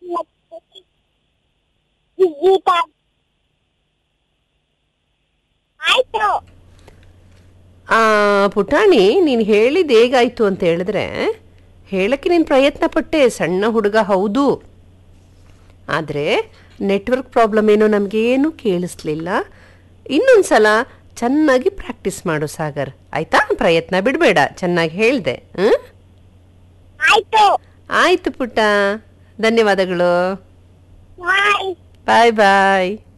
ಗೀತಾ ಆಯ್ತು ಆ, ಪುಟಾಣಿ ನೀನು ಹೇಳಿದ್ದು ಹೇಗಾಯ್ತು ಅಂತ ಹೇಳಿದ್ರೆ ಹೇಳಕ್ಕೆ ನೀನು ಪ್ರಯತ್ನ ಪಟ್ಟೆ ಸಣ್ಣ ಹುಡುಗ ಹೌದು ಆದರೆ ನೆಟ್ವರ್ಕ್ ಪ್ರಾಬ್ಲಮ್ ಏನೋ ನಮಗೇನು ಕೇಳಿಸ್ಲಿಲ್ಲ ಇನ್ನೊಂದು ಸಲ ಚೆನ್ನಾಗಿ ಪ್ರಾಕ್ಟೀಸ್ ಮಾಡು ಸಾಗರ್ ಆಯ್ತಾ ಪ್ರಯತ್ನ ಬಿಡಬೇಡ ಚೆನ್ನಾಗಿ ಹೇಳಿದೆ ಹ್ಞೂ ಆಯ್ತು ಆಯಿತು ಪುಟ್ಟ ಧನ್ಯವಾದಗಳು ಬಾಯ್ ಬಾಯ್ ಬಾಯ್